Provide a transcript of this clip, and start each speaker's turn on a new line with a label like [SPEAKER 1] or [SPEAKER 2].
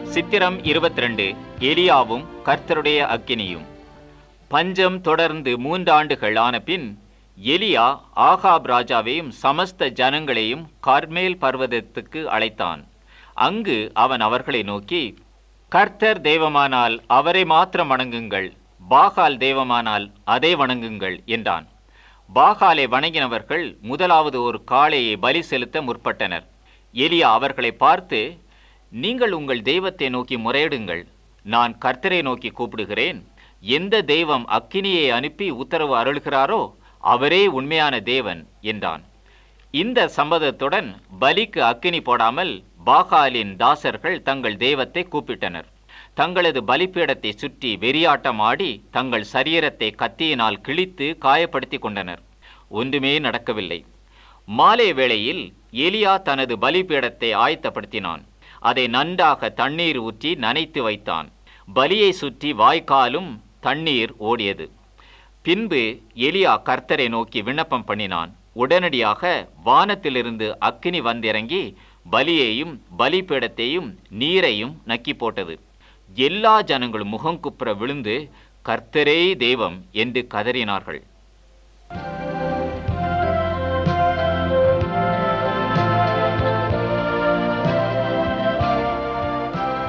[SPEAKER 1] சித்திரம் 22 எலியாவும் கர்த்தருடைய அக்கினியும் பஞ்சம் தொடர்ந்து மூன்றாண்டுகள் ஆன பின் எலியா ஆகாப் ராஜாவையும் சமஸ்த ஜனங்களையும் கர்மேல் பர்வதத்துக்கு அழைத்தான் அங்கு அவன் அவர்களை நோக்கி கர்த்தர் தெய்வமானால் அவரை மாத்திரம் வணங்குங்கள் பாகால் தெய்வமானால் அதை வணங்குங்கள் என்றான் பாகாலை வணங்கினவர்கள் முதலாவது ஒரு காளையை பலி செலுத்த முற்பட்டனர் எலியா அவர்களை பார்த்து நீங்கள் உங்கள் தெய்வத்தை நோக்கி முறையிடுங்கள் நான் கர்த்தரை நோக்கி கூப்பிடுகிறேன் எந்த தெய்வம் அக்கினியை அனுப்பி உத்தரவு அருள்கிறாரோ அவரே உண்மையான தேவன் என்றான் இந்த சம்மதத்துடன் பலிக்கு அக்கினி போடாமல் பாகாலின் தாசர்கள் தங்கள் தெய்வத்தை கூப்பிட்டனர் தங்களது பலிப்பீடத்தை சுற்றி வெறியாட்டம் ஆடி தங்கள் சரீரத்தை கத்தியினால் கிழித்து காயப்படுத்தி கொண்டனர் ஒன்றுமே நடக்கவில்லை மாலை வேளையில் எலியா தனது பலிபீடத்தை ஆயத்தப்படுத்தினான் அதை நன்றாக தண்ணீர் ஊற்றி நனைத்து வைத்தான் பலியை சுற்றி வாய்க்காலும் தண்ணீர் ஓடியது பின்பு எலியா கர்த்தரை நோக்கி விண்ணப்பம் பண்ணினான் உடனடியாக வானத்திலிருந்து அக்கினி வந்திறங்கி பலியையும் பலிபீடத்தையும் நீரையும் நக்கி போட்டது எல்லா ஜனங்களும் முகங்குப்புற விழுந்து கர்த்தரே தெய்வம் என்று கதறினார்கள்